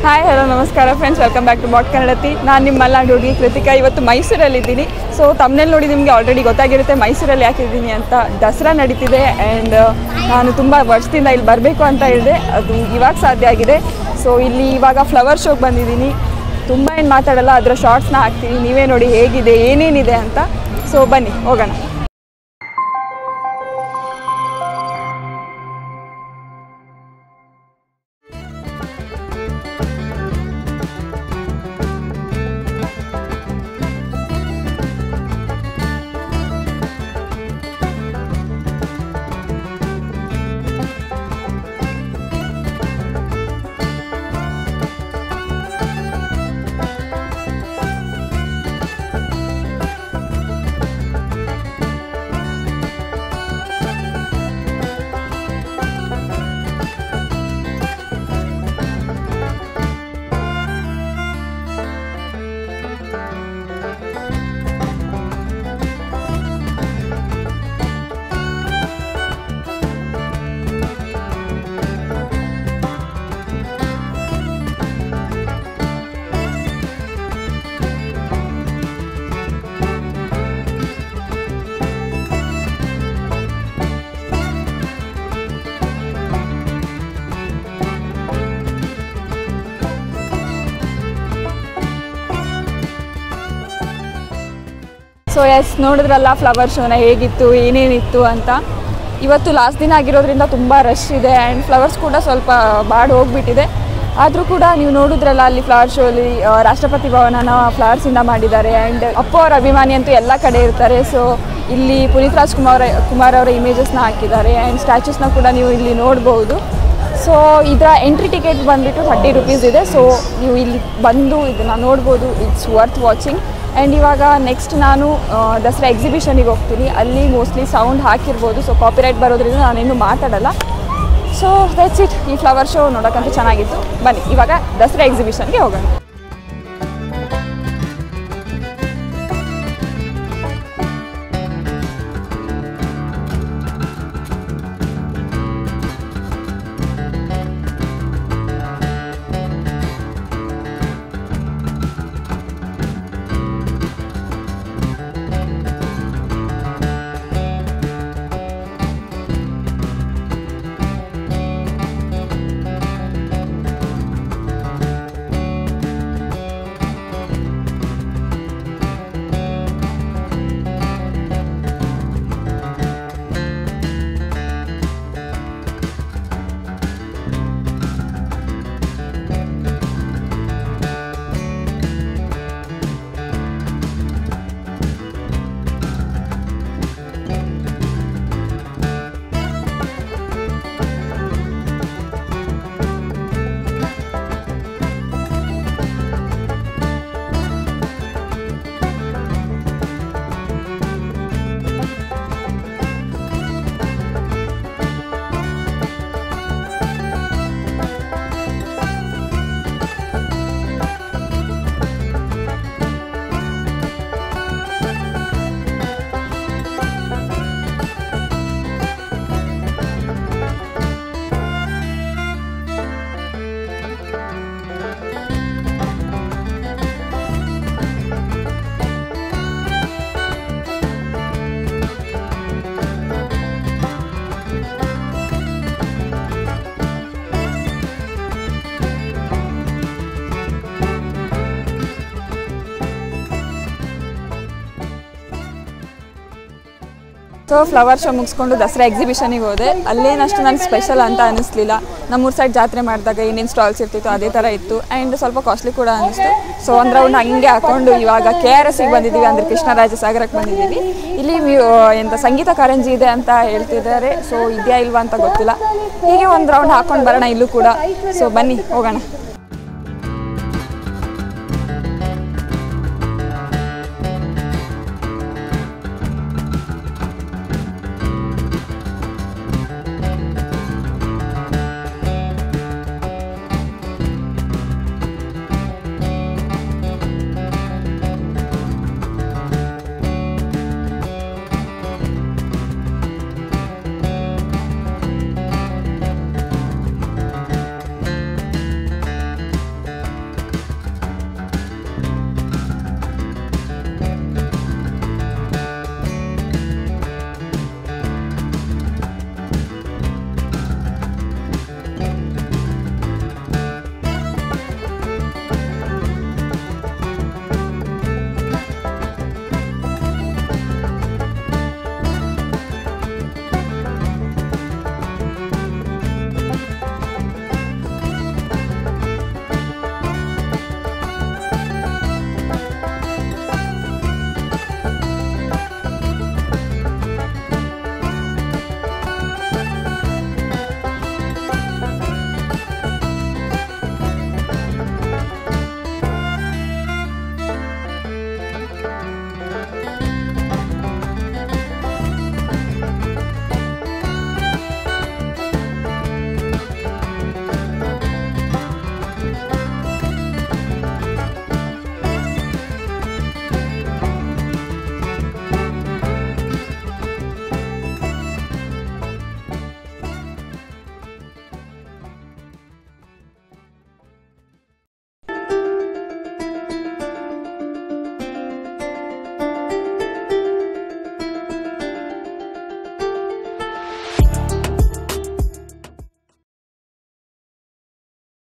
hi hello ನಮಸ್ಕಾರ friends welcome back to ಬಾಟ್ ಕನ್ನಡತಿ ನಾನು ನಿಮ್ಮ ಮಲ್ನಾಡು ಹುಡುಗಿ ಕೃತಿಕಾ ಇವತ್ತು ಮೈಸೂರಲ್ಲಿದ್ದೀನಿ ಸೊ ತಮ್ಮನೇಲಿ ನೋಡಿ ನಿಮಗೆ ಆಲ್ರೆಡಿ ಗೊತ್ತಾಗಿರುತ್ತೆ ಮೈಸೂರಲ್ಲಿ ಯಾಕಿದ್ದೀನಿ ಅಂತ ದಸರಾ ನಡೀತಿದೆ ಆ್ಯಂಡ್ ನಾನು ತುಂಬ ವರ್ಷದಿಂದ ಇಲ್ಲಿ ಬರಬೇಕು ಅಂತ ಹೇಳಿದೆ ಅದು ಇವಾಗ ಸಾಧ್ಯ ಆಗಿದೆ ಸೊ ಇಲ್ಲಿ ಇವಾಗ ಫ್ಲವರ್ ಶೋಗೆ ಬಂದಿದ್ದೀನಿ ತುಂಬ ಏನು ಮಾತಾಡಲ್ಲ ಅದರ ಶಾರ್ಟ್ಸ್ನ ಹಾಕ್ತೀನಿ ನೀವೇ ನೋಡಿ ಹೇಗಿದೆ ಏನೇನಿದೆ ಅಂತ ಸೊ ಬನ್ನಿ ಹೋಗೋಣ ಸೊ ಎಸ್ ನೋಡಿದ್ರಲ್ಲ ಫ್ಲವರ್ ಶೋನ ಹೇಗಿತ್ತು ಏನೇನಿತ್ತು ಅಂತ ಇವತ್ತು ಲಾಸ್ಟ್ ದಿನ ಆಗಿರೋದ್ರಿಂದ ತುಂಬ ರಶ್ ಇದೆ ಆ್ಯಂಡ್ ಫ್ಲವರ್ಸ್ ಕೂಡ ಸ್ವಲ್ಪ ಬಾಡ್ ಹೋಗ್ಬಿಟ್ಟಿದೆ ಆದರೂ ಕೂಡ ನೀವು ನೋಡಿದ್ರಲ್ಲ ಅಲ್ಲಿ ಫ್ಲವರ್ ಶೋಲಿ ರಾಷ್ಟ್ರಪತಿ ಭವನನ ಫ್ಲವರ್ಸಿಂದ ಮಾಡಿದ್ದಾರೆ ಆ್ಯಂಡ್ ಅಪ್ಪು ಅವರ ಅಭಿಮಾನಿ ಅಂತೂ ಎಲ್ಲ ಕಡೆ ಇರ್ತಾರೆ ಸೊ ಇಲ್ಲಿ ಪುನೀತ್ ರಾಜ್ಕುಮಾರ್ ಕುಮಾರ್ ಅವರ ಇಮೇಜಸ್ನ ಹಾಕಿದ್ದಾರೆ ಆ್ಯಂಡ್ ಸ್ಟ್ಯಾಚೂಸ್ನ ಕೂಡ ನೀವು ಇಲ್ಲಿ ನೋಡ್ಬೋದು ಸೊ ಇದರ ಎಂಟ್ರಿ ಟಿಕೆಟ್ ಬಂದುಬಿಟ್ಟು ಥರ್ಟಿ ರುಪೀಸ್ ಇದೆ ಸೊ ನೀವು ಇಲ್ಲಿ ಬಂದು ಇದನ್ನು ನೋಡ್ಬೋದು ಇಟ್ಸ್ ವರ್ತ್ ವಾಚಿಂಗ್ ಆ್ಯಂಡ್ ಇವಾಗ ನೆಕ್ಸ್ಟ್ ನಾನು ಆ, ದಸರಾ ಎಕ್ಸಿಬಿಷನಿಗೆ ಹೋಗ್ತೀನಿ ಅಲ್ಲಿ ಮೋಸ್ಟ್ಲಿ ಸೌಂಡ್ ಹಾಕಿರ್ಬೋದು ಸೊ ಕಾಪಿರೈಟ್ ಬರೋದ್ರಿಂದ ನಾನೇನು ಮಾತಾಡಲ್ಲ ಸೊ ದಟ್ಸ್ ಇಟ್ ಈ ಫ್ಲವರ್ ಶೋ ನೋಡೋಕ್ಕಂತೂ ಚೆನ್ನಾಗಿತ್ತು ಬನ್ನಿ ಇವಾಗ ದಸರಾ ಎಕ್ಸಿಬಿಷನ್ಗೆ ಹೋಗೋಣ ಸೊ ಫ್ಲವರ್ ಶೋ ಮುಗಿಸ್ಕೊಂಡು ದಸರಾ ಎಕ್ಸಿಬಿಷನಿಗೆ ಹೋದೆ ಅಲ್ಲೇನಷ್ಟು ನನಗೆ ಸ್ಪೆಷಲ್ ಅಂತ ಅನ್ನಿಸ್ಲಿಲ್ಲ ನಮ್ಮೂರ ಸೈಡ್ ಜಾತ್ರೆ ಮಾಡಿದಾಗ ಏನೇನು ಸ್ಟಾಲ್ಸ್ ಇರ್ತಿತ್ತು ಅದೇ ಥರ ಇತ್ತು ಆ್ಯಂಡ್ ಸ್ವಲ್ಪ ಕಾಸ್ಟ್ಲಿ ಕೂಡ ಅನ್ನಿಸ್ತು ಸೊ ಒಂದು ರೌಂಡ್ ಹಂಗೆ ಹಾಕೊಂಡು ಇವಾಗ ಕೆ ಆರ್ ಎಸ್ಸಿಗೆ ಬಂದಿದ್ದೀವಿ ಅಂದರೆ ಕೃಷ್ಣರಾಜ ಸಾಗರಕ್ಕೆ ಬಂದಿದ್ದೀವಿ ಇಲ್ಲಿ ಮ್ಯೂ- ಎಂತ ಸಂಗೀತ ಕಾರಂಜಿ ಇದೆ ಅಂತ ಹೇಳ್ತಿದ್ದಾರೆ ಸೊ ಇದೆಯಾ ಇಲ್ವಾ ಅಂತ ಗೊತ್ತಿಲ್ಲ ಹೀಗೆ ಒಂದು ರೌಂಡ್ ಹಾಕೊಂಡು ಬರೋಣ ಇಲ್ಲೂ ಕೂಡ ಸೊ ಬನ್ನಿ ಹೋಗೋಣ